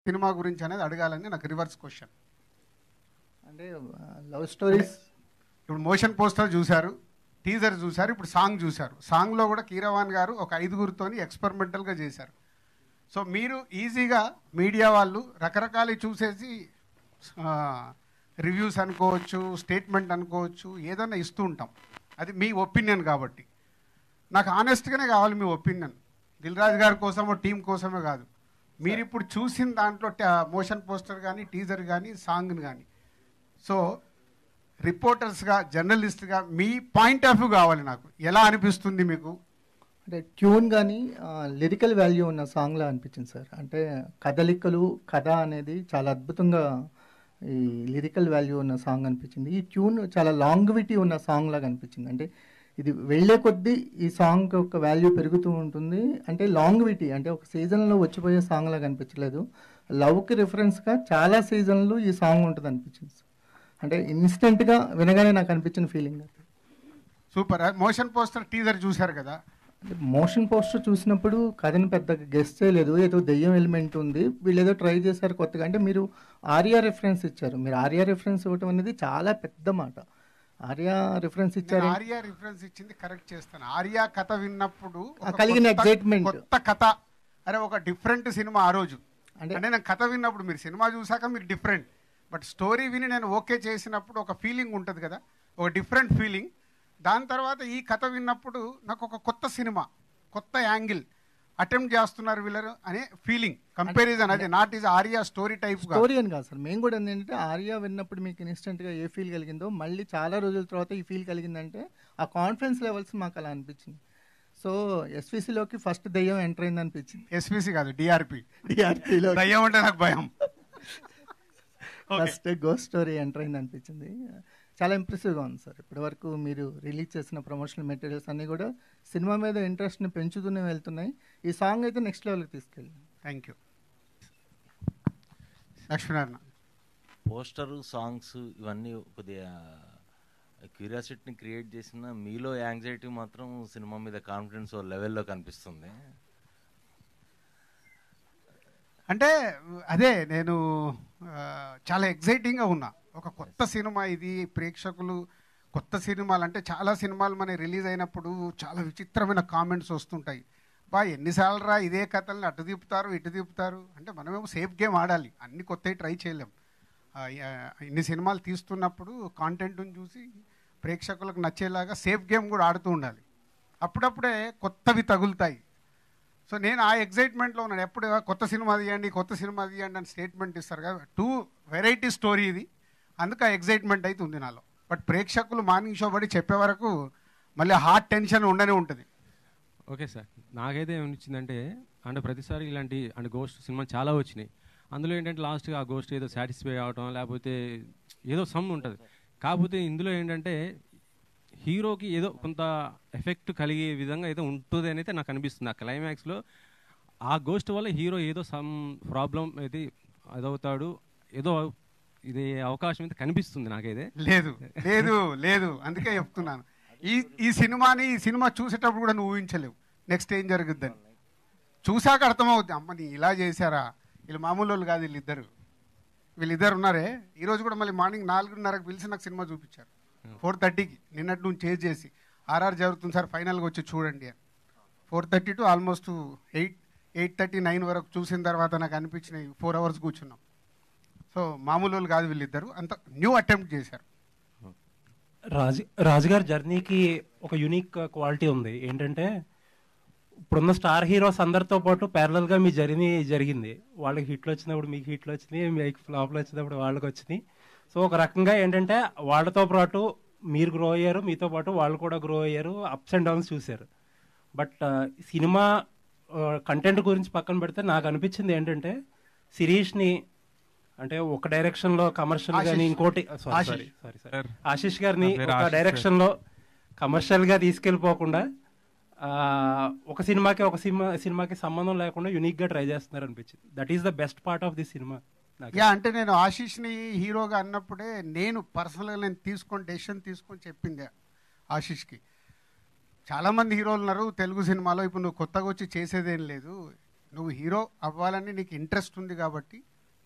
Cinema గురించి అనేది అడగాలని నాకు రివర్స్ క్వశ్చన్ అంటే లవ్ స్టోరీస్ ఇప్పుడు మోషన్ పోస్టర్ చూశారు టీజర్ చూశారు ఇప్పుడు సాంగ్ చూశారు సాంగ్లో కూడా కీరవాన్ గారు ఒక ఐదుగురితోని ఎక్స్పెరిమెంటల్గా చేశారు సో మీరు ఈజీగా మీడియా వాళ్ళు రకరకాలు చూసేసి రివ్యూస్ అనుకోవచ్చు స్టేట్మెంట్ అనుకోవచ్చు ఏదైనా ఇస్తూ ఉంటాం అది మీ ఒపీనియన్ కాబట్టి నాకు ఆనెస్ట్గానే కావాలి మీ ఒపీనియన్ దిల్ రాజు గారి కోసమో టీం కోసమే కాదు మీరు ఇప్పుడు చూసిన దాంట్లో మోషన్ పోస్టర్ కానీ టీజర్ కానీ సాంగ్ కానీ సో రిపోర్టర్స్గా జర్నలిస్ట్గా మీ పాయింట్ ఆఫ్ వ్యూ కావాలి నాకు ఎలా అనిపిస్తుంది మీకు అంటే ట్యూన్ కానీ లిరికల్ వాల్యూ ఉన్న సాంగ్లా అనిపించింది సార్ అంటే కదలికలు కథ అనేది చాలా అద్భుతంగా ఈ లిరికల్ వాల్యూ ఉన్న సాంగ్ అనిపించింది ఈ ట్యూన్ చాలా లాంగ్విటీ ఉన్న సాంగ్ లాగా అనిపించింది అంటే ఇది వెళ్ళే కొద్దీ ఈ సాంగ్ యొక్క వాల్యూ పెరుగుతూ ఉంటుంది అంటే లాంగ్విటీ అంటే ఒక సీజన్లో వచ్చిపోయే సాంగ్ లాగా అనిపించలేదు లవ్కి రిఫరెన్స్గా చాలా సీజన్లు ఈ సాంగ్ ఉంటుంది అనిపించింది సార్ అంటే ఇన్స్టెంట్గా వినగానే నాకు అనిపించిన ఫీలింగ్ అది సూపర్ మోషన్ పోస్టర్ టీజర్ చూశారు కదా మోషన్ పోస్టర్ చూసినప్పుడు కథని పెద్దగా గెస్ట్ చేయలేదు ఏదో దెయ్యం ఎలిమెంట్ ఉంది వీళ్ళు ఏదో ట్రై చేశారు కొత్తగా అంటే మీరు ఆర్యా రెఫరెన్స్ ఇచ్చారు మీరు ఆర్యా రెఫరెన్స్ ఇవ్వటం అనేది చాలా పెద్ద మాట ఆర్యా రిఫరెన్స్ నేను ఇచ్చారు ఆర్యా రిఫరెన్స్ ఇచ్చింది కరెక్ట్ చేస్తాను ఆర్యా కథ విన్నప్పుడు ఒక ఆ కలిగిన కొత్త- excitement. కొత్త కథ అరే ఒక డిఫరెంట్ సినిమా ఆ రోజు అంటే- అంటే నేను కథ విన్నప్పుడు మీరు సినిమా చూసాక మీరు డిఫరెంట్ బట్ స్టోరీ విని నేను ఓకే చేసినప్పుడు ఒక ఫీలింగ్ ఉంటుంది కదా ఒక డిఫరెంట్ ఫీలింగ్ దాని తర్వాత ఈ కథ విన్నప్పుడు నాకు ఒక కొత్త సినిమా కొత్త యాంగిల్ అటెంప్ట్ చేస్తున్నారు వీళ్ళరు అనే ఫీలింగ్ కంపారిజన్ అది not is Arya story type story అని కాదు సార్ మేము కూడా ఏంటంటే ఆర్యా విన్నప్పుడు మీకు ఇన్స్టెంట్గా ఏ ఫీల్ కలిగిందో మళ్ళీ చాలా రోజుల తర్వాత ఈ ఫీల్ కలిగిందంటే ఆ కాన్ఫిడెన్స్ లెవెల్స్ మాకు అలా అనిపించింది సో ఎస్విసిలోకి ఫస్ట్ దెయ్యం ఎంటర్ అయింది అనిపించింది ఎస్పీసీ కాదు డిఆర్పి డిఆర్టీలో దయ్యం అంటే నాకు భయం Okay. First ghost story enter అయింది అనిపించింది చాలా ఇంప్రెసివ్గా ఉంది సార్ ఇప్పటి వరకు మీరు రిలీజ్ చేసిన ప్రమోషనల్ మెటీరియల్స్ అన్నీ కూడా సినిమా మీద ఇంట్రెస్ట్ని పెంచుతూనే వెళ్తున్నాయి ఈ సాంగ్ అయితే నెక్స్ట్ లెవెల్కి తీసుకెళ్ళి thank you Lakshminarayana poster songs ఇవన్నీ కొద్దిగా క్యూరియాసిటీని క్రియేట్ చేసిన మీలో యాంగ్జైటీ మాత్రం సినిమా మీద కాన్ఫిడెన్స్ లెవెల్లో కనిపిస్తుంది అంటే అదే నేను ఆ, చాలా ఎగ్జైటింగ్గా ఉన్నా ఒక కొత్త సినిమా ఇది ప్రేక్షకులు కొత్త సినిమాలు అంటే చాలా సినిమాలు మన రిలీజ్ అయినప్పుడు చాలా విచిత్రమైన కామెంట్స్ వస్తుంటాయి బా ఎన్నిసార్లు రా ఇదే కథల్ని అటు తిప్పుతారు ఇటు తిప్పుతారు అంటే మనమేమో సేఫ్ గేమ్ ఆడాలి అన్ని కొత్తవి ట్రై చేయలేం ఆ, ఆ, ఇన్ని సినిమాలు తీస్తున్నప్పుడు కాంటెంట్ని చూసి ప్రేక్షకులకు నచ్చేలాగా సేఫ్ గేమ్ కూడా ఆడుతూ ఉండాలి అప్పుడప్పుడే కొత్తవి తగులుతాయి సో నేను ఆ ఎగ్జైట్మెంట్లో ఉన్నాను ఎప్పుడు కొత్త సినిమా తీయండి కొత్త సినిమా తీయండి అని స్టేట్మెంట్ ఇస్తారు కదా టూ వెరైటీ స్టోరీ ఇది అందుకు ఆ ఎగ్జైట్మెంట్ అయితే ఉంది నాలో బట్ ప్రేక్షకులు మార్నింగ్ షో పడి చెప్పే వరకు మళ్ళీ హార్ట్ టెన్షన్ ఉండనే ఉంటుంది ఓకే సార్ నాకైతే ఏమనిచ్చిందంటే అంటే ప్రతిసారి ఇలాంటి అంటే గోస్ట్ సినిమా చాలా వచ్చినాయి అందులో ఏంటంటే లాస్ట్గా ఆ గోస్ట్ ఏదో సాటిస్ఫై అవటం లేకపోతే ఏదో సమ్ ఉంటుంది కాకపోతే ఇందులో ఏంటంటే హీరోకి ఏదో కొంత ఎఫెక్ట్ కలిగే విధంగా ఏదో ఉంటుంది అని అయితే నాకు అనిపిస్తుంది ఆ క్లైమాక్స్లో ఆ గోస్ట్ వల్ల హీరో ఏదో సమ్ ప్రాబ్లం అయితే అదవుతాడు ఏదో ఇది అవకాశం అయితే కనిపిస్తుంది నాకైతే లేదు లేదు లేదు అందుకే చెప్తున్నాను ఈ ఈ సినిమాని ఈ సినిమా చూసేటప్పుడు కూడా నువ్వు ఊహించలేవు నెక్స్ట్ ఏం జరుగుద్దని చూశాక అర్థమవుద్ది అమ్మ నీ ఇలా చేశారా వీళ్ళు మామూలు వాళ్ళు కాదు వీళ్ళిద్దరు వీళ్ళిద్దరు ఉన్నారే ఈరోజు కూడా మళ్ళీ మార్నింగ్ నాలుగున్నరకు పిలిచి నాకు సినిమా చూపించారు ఫోర్ థర్టీకి నిన్నటి నుంచి చేజ్ చేసి ఆర్ఆర్ జరుగుతుంది సార్ ఫైనల్గా వచ్చి చూడండి అని four thirty to almost eight eight thirty nine వరకు చూసిన తర్వాత నాకు అనిపించినాయి ఫోర్ అవర్స్ కూర్చున్నాం సో మామూలు వాళ్ళు కాదు వీళ్ళిద్దరు అంత న్యూ అటెంప్ట్ చేశారు రాజు రాజుగారి జర్నీకి ఒక యునిక్ క్వాలిటీ ఉంది ఏంటంటే ఇప్పుడున్న స్టార్ హీరోస్ అందరితో పాటు parallel గా మీ జర్నీ జరిగింది వాళ్ళకి హిట్లు వచ్చినప్పుడు మీకు హిట్లు వచ్చినాయి మీకు ఫ్లాప్లు వచ్చినప్పుడు వాళ్ళకి వచ్చినాయి సో ఒక రకంగా ఏంటంటే వాళ్ళతో పాటు మీరు గ్రో అయ్యారు మీతో పాటు వాళ్ళు కూడా గ్రో అయ్యారు అప్స్ అండ్ డౌన్స్ చూశారు బట్ సినిమా కంటెంట్ గురించి పక్కన పెడితే నాకు అనిపించింది ఏంటంటే శిరీష్ని అంటే ఒక డైరెక్షన్ లో కమర్షియల్ గానీ ఆశీష్. ఇంకోటి sorry Ashish. Sorry sorry sir sir. Ashish గారిని నా పేరు ఒక ఆశీష్ డైరెక్షన్ లో కమర్షియల్ గా తీసుకెళ్ళిపోకుండా ఆ, ఒక సినిమాకి ఒక సినిమా సినిమాకి సంబంధం లేకుండా యునిక్ గా ట్రై చేస్తున్నారు అనిపించింది that is the best part of the cinema yeah అంటే నేను ఆశీష్ని హీరోగా అన్నప్పుడే నేను పర్సనల్గా నేను తీసుకొని డెసిషన్ తీసుకొని చెప్పింది ఆశీష్కి చాలామంది హీరోలు ఉన్నారు తెలుగు సినిమాలో ఇప్పుడు నువ్వు కొత్తగా వచ్చి చేసేదేం లేదు నువ్వు హీరో అవ్వాలని నీకు ఇంట్రెస్ట్ ఉంది కాబట్టి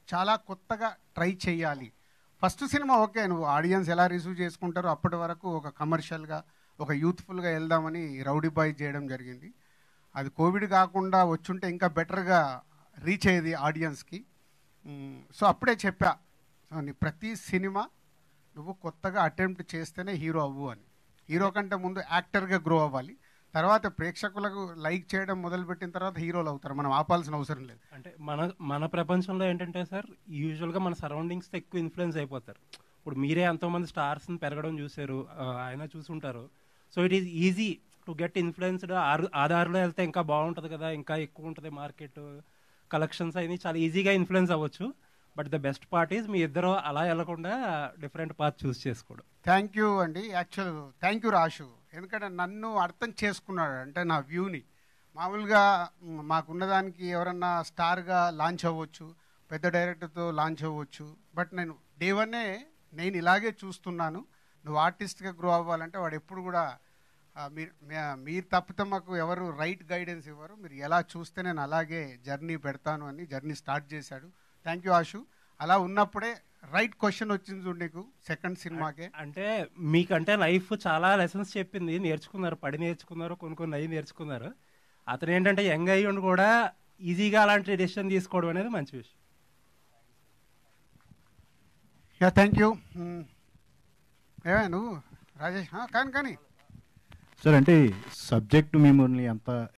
చాలా కొత్తగా ట్రై చేయాలి ఫస్ట్ సినిమా ఓకే నువ్వు ఆడియన్స్ ఎలా రిసీవ్ చేసుకుంటారో అప్పటి వరకు ఒక కమర్షియల్గా ఒక యూత్ఫుల్గా వెళ్దామని రౌడీ బాయ్ చేయడం జరిగింది అది కోవిడ్ కాకుండా వచ్చుంటే ఇంకా బెటర్గా రీచ్ అయ్యేది ఆడియన్స్కి మ్, సో అప్పుడే చెప్పా సో నీ ప్రతి సినిమా నువ్వు కొత్తగా అటెంప్ట్ చేస్తేనే హీరో అవ్వు అని హీరో కంటే ముందు యాక్టర్గా గ్రో అవ్వాలి తర్వాత ప్రేక్షకులకు లైక్ చేయడం మొదలుపెట్టిన తర్వాత హీరోలు అవుతారు మనం ఆపాల్సిన అవసరం లేదు అంటే మన మన ప్రపంచంలో ఏంటంటే సార్ యూజువల్గా మన సరౌండింగ్స్తో ఎక్కువ ఇన్ఫ్లుయెన్స్ అయిపోతారు ఇప్పుడు మీరే ఎంతోమంది స్టార్స్ని పెరగడం చూశారు ఆ, ఆయన చూసుంటారు so it is easy to get influenced ఆధార్లో వెళ్తే ఇంకా బాగుంటుంది కదా ఇంకా ఎక్కువ ఉంటుంది మార్కెట్ కలెక్షన్స్ అయినా చాలా ఈజీగా ఇన్ఫ్లుయెన్స్ అవ్వచ్చు but the best part is మీ ఇద్దరు అలా వెళ్లకుండా డిఫరెంట్ పాత్ చూస్ చేసుకోవడం థ్యాంక్ యూ అండి యాక్చువల్ థ్యాంక్ యూ రాషు ఎందుకంటే నన్ను అర్థం చేసుకున్నాడు అంటే నా వ్యూని మామూలుగా మ్, మాకున్నదానికి ఎవరన్నా స్టార్గా లాంచ్ అవ్వచ్చు పెద్ద డైరెక్టర్తో లాంచ్ అవ్వచ్చు బట్ నేను డే వన్నే నేను ఇలాగే చూస్తున్నాను నువ్వు ఆర్టిస్ట్గా గ్రో అవ్వాలంటే వాడు ఎప్పుడు కూడా ఆ, మీరు మే- మీరు తప్పితే మాకు ఎవరు రైట్ గైడెన్స్ ఇవ్వరు మీరు ఎలా చూస్తే నేను అలాగే జర్నీ పెడతాను అని జర్నీ స్టార్ట్ చేశాడు థ్యాంక్ యూ ఆషు అలా ఉన్నప్పుడే రైట్ క్వశ్చన్ వచ్చింది చూడు నీకు సెకండ్ సినిమాకే అంటే మీకంటే లైఫ్ చాలా లెసన్స్ చెప్పింది నేర్చుకున్నారు పడి నేర్చుకున్నారు కొన్ని కొన్ని అవి నేర్చుకున్నారు అతను ఏంటంటే యంగ్ అయ్యి ఉండి కూడా ఈజీగా అలాంటి డెసిషన్ తీసుకోవడం అనేది మంచి విషయం యా థ్యాంక్ యూ ఏమే నువ్వు రాజేష్ ఆ, కానీ కానీ సార్ అంటే సబ్జెక్ట్ మిమ్మల్ని అంత